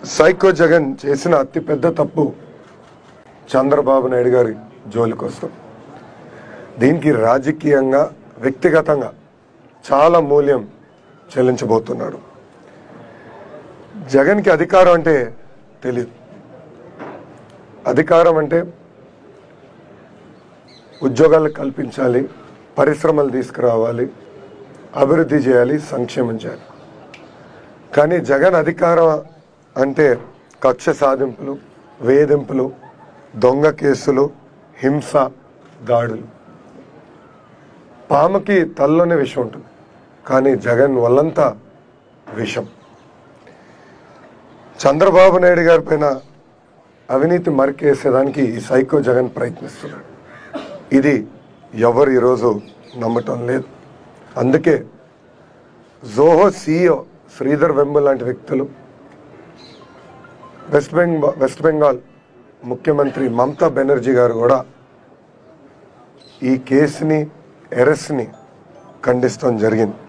psycho Jagan చేసిన అతిపెద్ద తప్పు చంద్రబాబు నాయుడు గారి జోలికొస్తాం దీనికి రాజకీయంగా వ్యక్తిగతంగా చాలా మూల్యం చెల్లించబోతున్నాడు జగన్కి అధికారం అంటే తెలియదు అధికారం అంటే ఉద్యోగాలు కల్పించాలి పరిశ్రమలు తీసుకురావాలి అభివృద్ధి చేయాలి సంక్షేమం చేయాలి కానీ జగన్ అధికారం అంటే కక్ష సాధింపులు వేధింపులు దొంగ కేసులు హింస దాడులు పాముకి తల్లోనే విషం ఉంటుంది కానీ జగన్ వల్లంతా విషం చంద్రబాబు నాయుడు గారి పైన అవినీతి మరికేసేదానికి ఈ సైకో జగన్ ప్రయత్నిస్తున్నాడు ఇది ఎవరు ఈరోజు నమ్మటం లేదు అందుకే జోహో సీఈఓ శ్రీధర్ వెంబు లాంటి వ్యక్తులు వెస్ట్ బెంగాల్ వెస్ట్ బెంగాల్ ముఖ్యమంత్రి మమతా బెనర్జీ గారు కూడా ఈ కేసుని ఎరెస్ట్ని ఖండిస్తాం జరిగింది